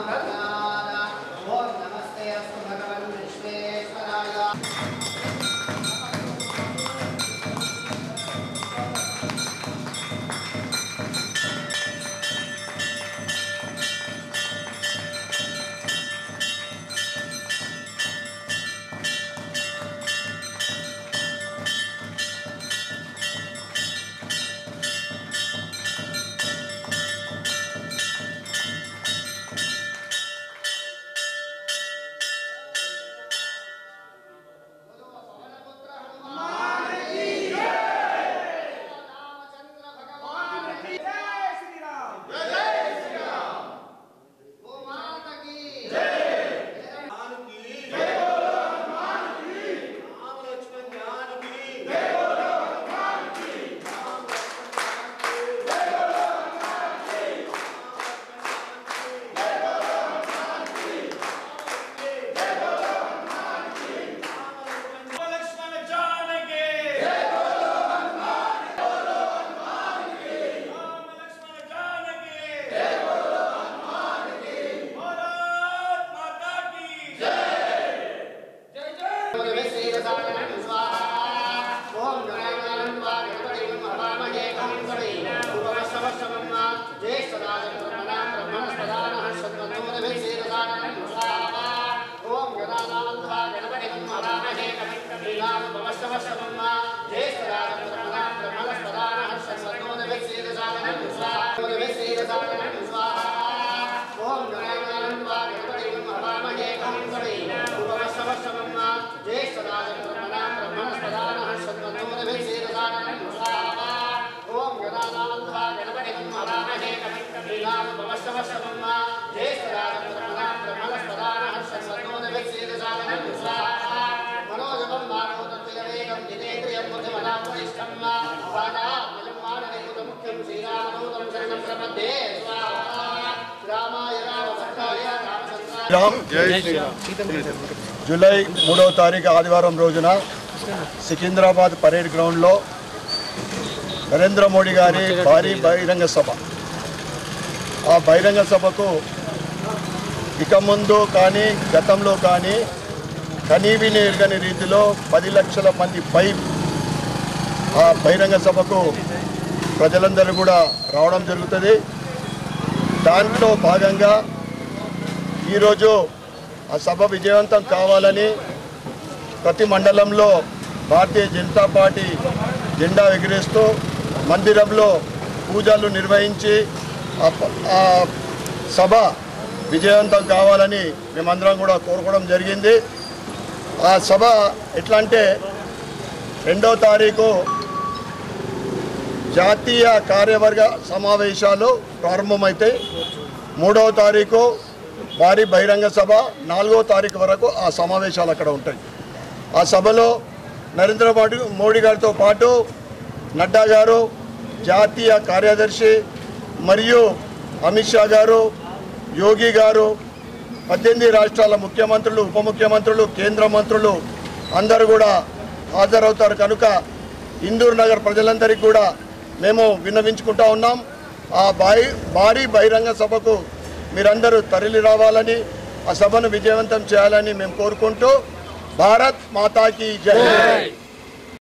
ఓం నమస్తే అస్తు భగవన్ విశ్వేశ్వరాయ రామచంద్ర భగవాన్ గోమాతకి లక్ష్మణ జానకి రామ లక్ష్మణ జానకి భారత్ మాతా కీ ఓం గణానాం వా గణపతిం హవామహే కవిం కవీం ఉపవస్తవస్తవం వా జ్యేష్ఠరాజం బ్రహ్మణాం బ్రహ్మణస్పదానః శతమన్నోరభిషేకసాదనం స్వాహా ఓం గణానాం వా గణపతిం హవామహే కవిం కవీం ఉపవస్తవస్తవం వా జ్యేష్ఠరాజం బ్రహ్మణాం బ్రహ్మణస్పదానః శతమన్నోరభిషేకసాదనం స్వాహా ఓరభిషేకసాదనం స్వాహా ఓం గణానాం వా గణపతిం హవామహే కవిం కవీం ఉపవస్తవస్తవం వా జ్యేష్ఠరాజం బ్రహ్మణాం బ్రహ్మణస్పదానః శతమన్నోరభిషేకసాదనం స్వాహా ఓం గణానాం వా గణపతిం హవామహే కవిం కవీం ఉపవస్తవస్తవం వా జ్యేష్ఠరాజం బ్రహ్మణాం బ్రహ్మణస్పదానః శతమన్నోరభిషేకసాదనం స్వాహా మనోజపం మానవతత్వేగం జితేంద్రియం బుద్ధిమతాం వరిష్టం వా వాదాత్మజం మానవేకుతముఖ్యం శ్రీరామదూతం శరణం ప్రపద్దే స్వాహా రామాయ రామభక్తాయ రామచంద్రాయ రామ్ జై శ్రీరామ్ జూలై మూడవ తారీఖు ఆదివారం రోజున సికింద్రాబాద్ పరేడ్ గ్రౌండ్లో నరేంద్ర మోడీ గారి భారీ బహిరంగ సభ ఆ బహిరంగ సభకు ఇక ముందు కానీ గతంలో కానీ కనీవిని ఎరగని రీతిలో పది లక్షల మంది పై ఆ బహిరంగ సభకు ప్రజలందరూ కూడా రావడం జరుగుతుంది దాంట్లో భాగంగా ఈరోజు ఆ సభ విజయవంతం కావాలని ప్రతి మండలంలో భారతీయ జనతా పార్టీ జెండా ఎగిరేస్తూ మందిరంలో పూజలు నిర్వహించి ఆ ప- ఆ సభ విజయవంతం కావాలని మేమందరం కూడా కోరుకోవడం జరిగింది ఆ సభ ఎట్లా అంటే రెండో తారీఖు జాతీయ కార్యవర్గ సమావేశాలు ప్రారంభమవుతాయి మూడవ తారీఖు భారీ బహిరంగ సభ నాలుగో తారీఖు వరకు ఆ సమావేశాలు అక్కడ ఉంటాయి ఆ సభలో నరేంద్ర మోడీ మోడీ గారితో పాటు నడ్డా గారు జాతీయ కార్యదర్శి మరియు అమిత్ షా గారు యోగి గారు పద్దెనిమిది రాష్ట్రాల ముఖ్యమంత్రులు ఉప ముఖ్యమంత్రులు కేంద్ర మంత్రులు అందరూ కూడా హాజరవుతారు కనుక ఇందూరు నగర్ ప్రజలందరికీ కూడా మేము విన్నవించుకుంటా ఉన్నాం ఆ భారీ భారీ బహిరంగ సభకు మీరందరూ తరలి రావాలని ఆ సభను విజయవంతం చేయాలని మేము కోరుకుంటూ భారత్ మాతాకి జై